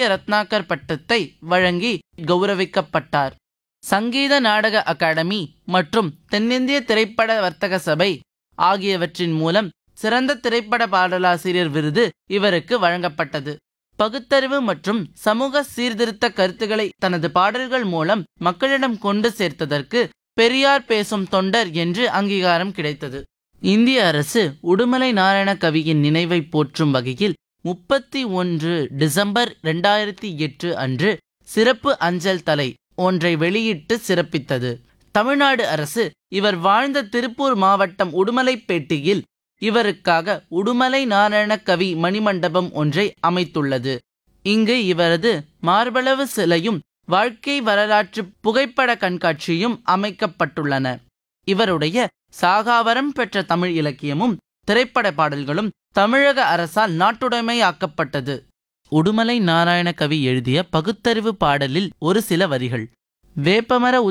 ரத்னாகர் பட்டத்தை வழங்கி கௌரவிக்கப்பட்டார் சங்கீத நாடக அகாடமி மற்றும் தென்னிந்திய திரைப்பட வர்த்தக சபை ஆகியவற்றின் மூலம் சிறந்த திரைப்பட பாடலாசிரியர் விருது இவருக்கு வழங்கப்பட்டது பகுத்தறிவு மற்றும் சமூக சீர்திருத்த கருத்துக்களை தனது பாடல்கள் மூலம் மக்களிடம் கொண்டு சேர்த்ததற்கு பெரியார் பேசும் தொண்டர் என்று அங்கீகாரம் கிடைத்தது இந்திய அரசு உடுமலை நாராயண கவியின் நினைவை போற்றும் வகையில் முப்பத்தி ஒன்று டிசம்பர் ரெண்டாயிரத்தி எட்டு அன்று சிறப்பு அஞ்சல் தலை ஒன்றை வெளியிட்டு சிறப்பித்தது தமிழ்நாடு அரசு இவர் வாழ்ந்த திருப்பூர் மாவட்டம் உடுமலைப்பேட்டையில் இவருக்காக உடுமலை நாராயண கவி மணிமண்டபம் ஒன்றை அமைத்துள்ளது இங்கு இவரது மார்பளவு சிலையும் வாழ்க்கை வரலாற்று புகைப்பட கண்காட்சியும் அமைக்கப்பட்டுள்ளன இவருடைய சாகாவரம் பெற்ற தமிழ் இலக்கியமும் திரைப்பட பாடல்களும் தமிழக அரசால் நாட்டுடைமையாக்கப்பட்டது உடுமலை நாராயண கவி எழுதிய பகுத்தறிவு பாடலில் ஒரு சில வரிகள் வேப்பமர